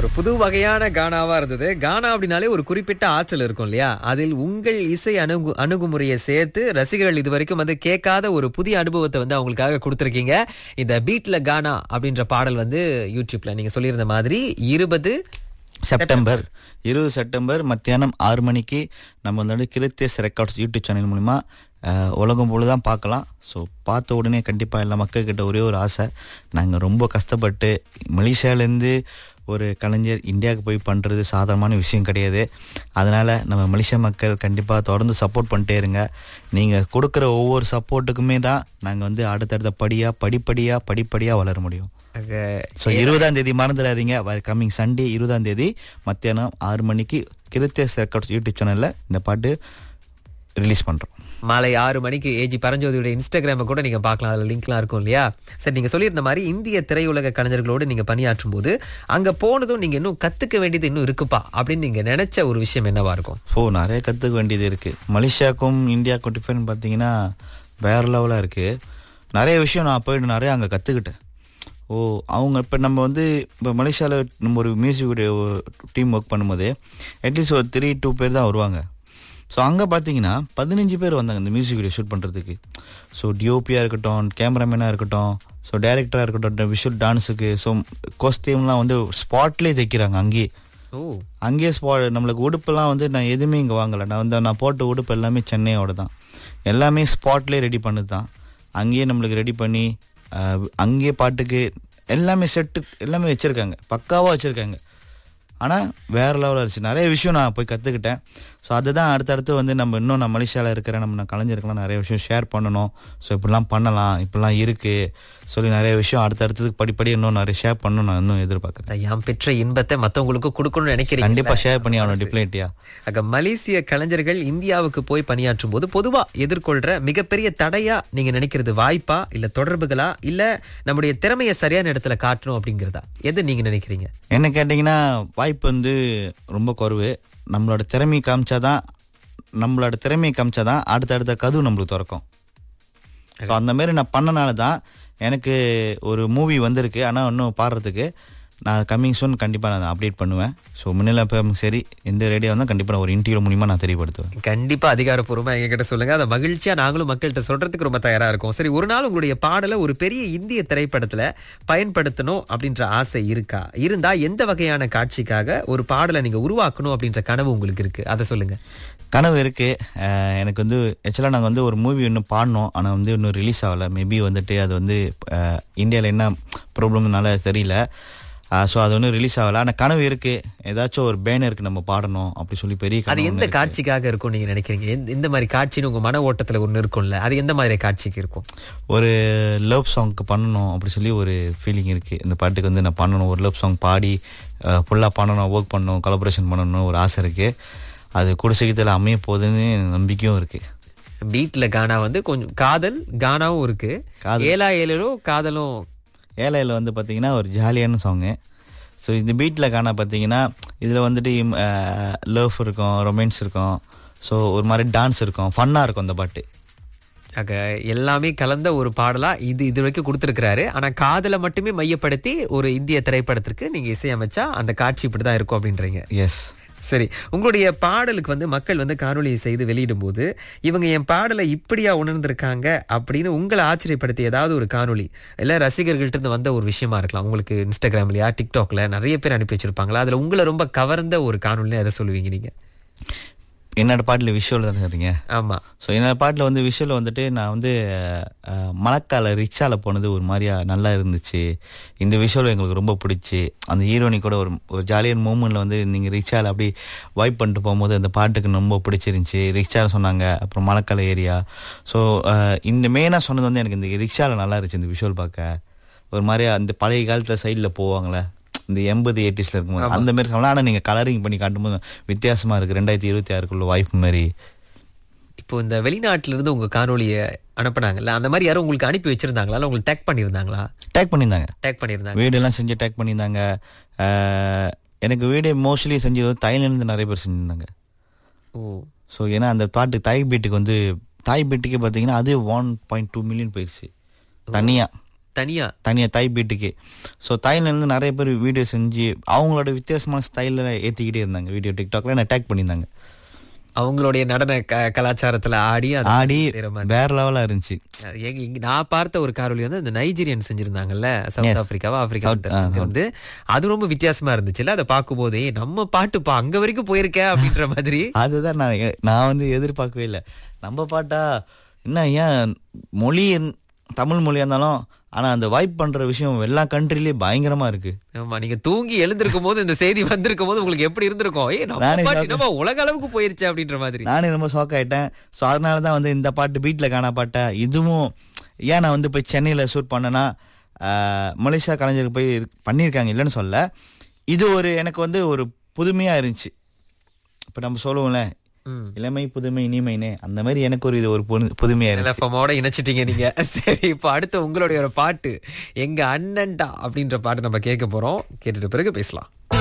ஒரு புது வகையான கானாவா இருந்தது கானா அப்படின்னாலே ஒரு குறிப்பிட்ட ஆற்றல் இருக்கும் இல்லையா அதில் உங்கள் இசை அணுகு அணுகுமுறையை சேர்த்து ரசிகர்கள் இது வரைக்கும் வந்து கேட்காத ஒரு புதிய அனுபவத்தை வந்து அவங்களுக்காக கொடுத்துருக்கீங்க இந்த பீட்ல கானா அப்படின்ற பாடல் வந்து யூடியூப்ல நீங்க சொல்லியிருந்த மாதிரி இருபது செப்டம்பர் இருபது செப்டம்பர் மத்தியானம் ஆறு மணிக்கு நம்ம வந்து கிருத்தேஸ் ரெக்கார்ட்ஸ் யூடியூப் சேனல் மூலிமா அஹ், உலகம் முழு தான் பார்க்கலாம் ஸோ பார்த்த உடனே கண்டிப்பாக எல்லா மக்கள்கிட்ட ஒரே ஒரு ஆசை நாங்கள் ரொம்ப கஷ்டப்பட்டு மலேசியாவிலேருந்து ஒரு கலைஞர் இந்தியாவுக்கு போய் பண்ணுறது சாதாரணமான விஷயம் கிடையாது அதனால் நம்ம மலேசியா மக்கள் கண்டிப்பாக தொடர்ந்து சப்போர்ட் பண்ணிட்டே இருங்க நீங்கள் கொடுக்குற ஒவ்வொரு சப்போர்ட்டுக்குமே தான் நாங்கள் வந்து அடுத்தடுத்த படியாக படிப்படியாக படிப்படியாக வளர முடியும் ஆக, ஸோ இருபதாம் தேதி மறந்துடாதீங்க கம்மிங் சண்டே இருபதாம் தேதி மத்தியானம் ஆறு மணிக்கு கிருத்தேஸ் ரெக்கார்ட்ஸ் யூடியூப் சேனல்ல இந்த பாட்டு ரிலீஸ் பண்றோம் மாலை ஆறு மணிக்கு ஏஜி பரஞ்சோதியோட இன்ஸ்டாகிராமை கூட நீங்க பார்க்கலாம் அதுல லிங்க்லாம் இருக்கும் இல்லையா சரி நீங்க சொல்லியிருந்த மாதிரி இந்திய திரையுலக கலைஞர்களோடு நீங்க பணியாற்றும் போது அங்க போனதும் நீங்க இன்னும் கத்துக்க வேண்டியது இன்னும் இருக்குப்பா அப்படின்னு நீங்க நினைச்ச ஒரு விஷயம் என்னவா இருக்கும் ஸோ நிறைய கற்றுக்க வேண்டியது இருக்கு மலேசியாவுக்கும் இந்தியாவுக்கும் டிஃபரெண்ட் பார்த்தீங்கன்னா வேற லெவலாக இருக்கு நிறைய விஷயம் நான் போயிட்டு நிறைய அங்கே கற்றுக்கிட்டேன் ஓ அவங்க இப்போ நம்ம வந்து இப்போ மலேசியாவில் நம்ம ஒரு மியூசிக் வீடியோ டீம் ஒர்க் பண்ணும்போது அட்லீஸ்ட் ஒரு த்ரீ டூ பேர் தான் வருவாங்க ஸோ அங்கே பார்த்தீங்கன்னா பதினஞ்சு பேர் வந்தாங்க இந்த மியூசிக் வீடியோ ஷூட் பண்ணுறதுக்கு ஸோ டிஓபியாக இருக்கட்டும் கேமராமேனாக இருக்கட்டும் ஸோ டைரக்டராக இருக்கட்டும் விஷுவல் டான்ஸுக்கு ஸோ கோஸ்டியூம்லாம் வந்து ஸ்பாட்லேயே தைக்கிறாங்க அங்கேயே ஓ அங்கேயே ஸ்பா நம்மளுக்கு உடுப்பெல்லாம் வந்து நான் எதுவுமே இங்கே வாங்கலை நான் வந்து நான் போட்ட உடுப்பு எல்லாமே சென்னையோட தான் எல்லாமே ஸ்பாட்லேயே ரெடி பண்ணது தான் அங்கேயே நம்மளுக்கு ரெடி பண்ணி அஹ், அங்கேயே பாட்டுக்கு எல்லாமே செட்டு எல்லாமே வச்சுருக்காங்க பக்காவாக வச்சுருக்காங்க ஆனால் வேறு லெவலில் இருந்துச்சு நிறைய விஷயம் நான் போய் கற்றுக்கிட்டேன் ஸோ அதுதான் அடுத்தடுத்து வந்து நம்ம இன்னும் நான் மலேசியாவில் இருக்கிற நம்ம கலைஞருக்கெல்லாம் நிறைய விஷயம் ஷேர் பண்ணணும் ஸோ இப்படிலாம் பண்ணலாம் இப்படிலாம் இருக்குது சொல்லி நிறைய விஷயம் அடுத்தடுத்ததுக்கு படிப்படி இன்னும் நிறைய ஷேர் பண்ணணும் நான் இன்னும் எதிர்பார்க்குறேன் யாம் பெற்ற இன்பத்தை மத்தவங்களுக்கு கொடுக்கணும்னு நினைக்கிறீங்க கண்டிப்பாக ஷேர் பண்ணி ஆகணும் டிப்ளேட்டியா ஆக மலேசிய கலைஞர்கள் இந்தியாவுக்கு போய் பணியாற்றும் போது பொதுவா எதிர்கொள்ற மிகப்பெரிய தடையா நீங்க நினைக்கிறது வாய்ப்பா இல்ல தொடர்புகளா இல்ல நம்முடைய திறமையை சரியான இடத்துல காட்டணும் அப்படிங்கறதா எது நீங்க நினைக்கிறீங்க என்ன கேட்டிங்கன்னா வாய்ப்பு வந்து ரொம்ப குறைவு நம்மளோட திறமையை காமிச்சாதான் நம்மளோட திறமையை காமிச்சாதான் அடுத்தடுத்த கதவு நம்மளுக்கு திறக்கும் ஸோ அந்த மாதிரி நான் பண்ணனால தான் எனக்கு ஒரு மூவி வந்திருக்கு ஆனால் இன்னும் பாடுறதுக்கு நான் கம்மிங் சூன் கண்டிப்பாக நான் அப்டேட் பண்ணுவேன் ஸோ முன்னில சரி எந்த ரேடியோ வந்தால் கண்டிப்பாக நான் ஒரு இன்டர்வியூ மூலியமாக நான் தெரியப்படுத்துவேன் கண்டிப்பா அதிகாரப்பூர்வமா எங்ககிட்ட சொல்லுங்க அதை மகிழ்ச்சியா நாங்களும் மக்கள்கிட்ட சொல்றதுக்கு ரொம்ப தயாரா இருக்கோம் சரி ஒரு நாள் உங்களுடைய பாடலை ஒரு பெரிய இந்திய திரைப்படத்துல பயன்படுத்தணும் அப்படின்ற ஆசை இருக்கா இருந்தா எந்த வகையான காட்சிக்காக ஒரு பாடலை நீங்க உருவாக்கணும் அப்படின்ற கனவு உங்களுக்கு இருக்கு அதை சொல்லுங்க கனவு இருக்கு அஹ் எனக்கு வந்து ஆக்சுவலாக நாங்கள் வந்து ஒரு மூவி இன்னும் பாடினோம் ஆனால் வந்து இன்னும் ரிலீஸ் ஆகலை மேபி வந்துட்டு அது வந்து இந்தியாவில் என்ன ப்ராப்ளம்னால தெரியல ஸோ அது ஒன்றும் ரிலீஸ் ஆகலை ஆனால் கனவு இருக்கு ஏதாச்சும் ஒரு பேனருக்கு நம்ம பாடணும் அப்படி சொல்லி பெரிய அது கனவு எந்த ஒண்ணு இருக்கு. காட்சிக்காக இருக்கும் நீங்க நினைக்கிறீங்க எந்த- இந்த மாதிரி காட்சின்னு உங்க மன ஓட்டத்துல ஒண்ணு இருக்கும்ல அது எந்த மாதிரி காட்சிக்கு இருக்கும் ஒரு லவ் சாங்க்கு பண்ணணும் அப்படி சொல்லி ஒரு ஃபீலிங் இருக்கு இந்த பாட்டுக்கு வந்து நான் பண்ணணும் ஒரு லவ் சாங் பாடி ஃபுல்லாக பண்ணணும் ஒர்க் பண்ணணும் கொலபரேஷன் பண்ணணும்னு ஒரு ஆசை இருக்கு அது கூட சீக்கிரத்தில் அமைய போகுதுன்னு நம்பிக்கையும் இருக்கு பீட்ல கானா வந்து கொஞ்சம் காதல் கானாவும் இருக்கு காதல். ஏலா ஏழோ காதலும் ஏழையில் வந்து பார்த்தீங்கன்னா ஒரு ஜாலியான சாங்கு ஸோ இந்த பீட்டில் காண பார்த்தீங்கன்னா இதில் வந்துட்டு லவ் இருக்கும் ரொமான்ஸ் இருக்கும் ஸோ ஒரு மாதிரி டான்ஸ் இருக்கும் ஃபன்னாக இருக்கும் அந்த பாட்டு ஆக எல்லாமே கலந்த ஒரு பாடலா இது இது வரைக்கும் கொடுத்திருக்கிறாரு ஆனா காதலை மட்டுமே மையப்படுத்தி ஒரு இந்திய திரைப்படத்திற்கு நீங்க இசையமைச்சா அந்த காட்சி இப்படிதான் இருக்கும் அப்படின்றீங்க எஸ் சரி உங்களுடைய பாடலுக்கு வந்து மக்கள் வந்து காணொளியை செய்து வெளியிடும் போது இவங்க என் பாடலை இப்படியா உணர்ந்திருக்காங்க அப்படின்னு உங்களை ஆச்சரியப்படுத்தி ஏதாவது ஒரு காணொளி இல்ல ரசிகர்கள்ட்ட இருந்து வந்த ஒரு விஷயமா இருக்கலாம் உங்களுக்கு இன்ஸ்டாகிராம்லயா டிக்டாக்ல நிறைய பேர் அனுப்பி வச்சிருப்பாங்களா அதுல உங்களை ரொம்ப கவர்ந்த ஒரு காணொலி எதை சொல்லுவீங்க நீங்க என்னோட பாட்டில் விஷுவல் தான் சரிங்க ஆமா ஸோ என்னோட பாட்டில் வந்து விஷுவல் வந்துட்டு நான் வந்து அஹ், மழைக்கால ரிக்ஷாவில் போனது ஒரு மாதிரியா நல்லா இருந்துச்சு இந்த விஷுவல் எங்களுக்கு ரொம்ப பிடிச்சி அந்த ஹீரோனி கூட ஒரு ஒரு ஜாலியான மூமெண்ட்டில் வந்து நீங்கள் ரிக்ஷாவில் அப்படி வைப் பண்ணிட்டு போகும்போது அந்த பாட்டுக்கு ரொம்ப பிடிச்சிருந்துச்சி ரிக்ஷாவில் சொன்னாங்க அப்புறம் மழைக்கால ஏரியா ஸோ இந்த மெயினாக சொன்னது வந்து எனக்கு இந்த ரிக்ஷாவில் நல்லா இருந்துச்சு இந்த விஷுவல் பார்க்க ஒரு மாதிரி அந்த பழைய காலத்தில் சைடில் போவாங்களே இந்த எண்பது எயிட்டிஸில் இருக்கும்போது அந்த மாதிரி இருக்கலாம் ஆனால் நீங்கள் கலரிங் பண்ணி காட்டும்போது வித்தியாசமாக இருக்குது ரெண்டாயிரத்தி இருபத்தி ஆறுக்குள்ள வாய்ப்பு மாதிரி இப்போ இந்த வெளிநாட்டுல இருந்து உங்க காணொலியை அனுப்புனாங்கல்ல அந்த மாதிரி யாரும் உங்களுக்கு அனுப்பி வச்சிருந்தாங்களா இல்ல உங்களுக்கு டேக் பண்ணியிருந்தாங்களா டேக் பண்ணியிருந்தாங்க டேக் பண்ணியிருந்தாங்க வீடெல்லாம் செஞ்சு டேக் பண்ணியிருந்தாங்க அஹ், எனக்கு வீடு மோஸ்ட்லி செஞ்சது வந்து தாய்லாந்து நிறைய பேர் செஞ்சுருந்தாங்க ஓ ஸோ ஏன்னா அந்த பாட்டு தாய் பீட்டுக்கு வந்து தாய் பீட்டுக்கு பார்த்தீங்கன்னா அது ஒன் பாயிண்ட் டூ மில்லியன் போயிடுச்சு தனியாக தனியா தனியாக தாய் பீட்டுக்கு ஸோ தாய்லேருந்து நிறைய பேர் வீடியோ செஞ்சு அவங்களோட வித்தியாசமான ஸ்டைலில் ஏற்றிக்கிட்டே இருந்தாங்க வீடியோ டிக்டாக்ல என்ன டேக் பண்ணியிருந்தாங்க அவங்களுடைய நடன க- கலாச்சாரத்துல ஆடி அதை ஆடி செய்ற மாதிரி. வேற லெவலாக இருந்துச்சு எங்க- இங்க நான் பார்த்த ஒரு காரொலி வந்து இந்த நைஜீரியன் செஞ்சிருந்தாங்கல்ல சவுத் ஆப்பிரிக்காவா ஆப்பிரிக்கா South, ஆ, வந்து அது ரொம்ப வித்தியாசமா இருந்துச்சுல்ல அதை பார்க்கும் போதே நம்ம பாட்டுப்பா அங்க வரைக்கும் போயிருக்க அப்படின்ற மாதிரி அதுதான் நான் எ- நான் வந்து எதிர்பார்க்கவே இல்லை நம்ம பாட்டா என்ன ஏன் மொழி என்- தமிழ் மொழியா இருந்தாலும் ஆனா அந்த வைப் பண்ற விஷயம் எல்லா கண்ட்ரிலயும் பயங்கரமா இருக்கு ஆமா நீங்க தூங்கி எழுந்திருக்கும் போது இந்த செய்தி வந்திருக்கும் போது உங்களுக்கு எப்படி இருந்திருக்கும் ஏய் நம்ம நானே பாட்டு shock. என்னப்பா உலக அளவுக்கு போயிருச்சு அப்படின்ற மாதிரி நானே ரொம்ப ஷாக் ஆயிட்டேன் ஸோ அதனால தான் வந்து இந்த பாட்டு பீட்டில் காணா பாட்டை இதுவும் ஏன் நான் வந்து போய் சென்னையில் ஷூட் பண்ணேன்னா ஆஹ், மலேசியா கலைஞருக்கு போய் இரு- பண்ணியிருக்காங்க இல்லைன்னு சொல்ல இது ஒரு எனக்கு வந்து ஒரு புதுமையாக இருந்துச்சு இப்போ நம்ம சொல்லுவோம்ல ம். இளமை புதுமை இனிமைனே அந்த மாதிரி எனக்கு ஒரு இது ஒரு புது- புதுமையா இருந்துச்சு எல்எஃப்எம்மோட இணைச்சிட்டீங்க நீங்க சரி இப்போ அடுத்து உங்களுடைய ஒரு பாட்டு எங்க அண்ணன்டா அப்படின்ற பாட்டு நம்ம கேட்க போறோம் கேட்டுட்டு பிறகு பேசலாம்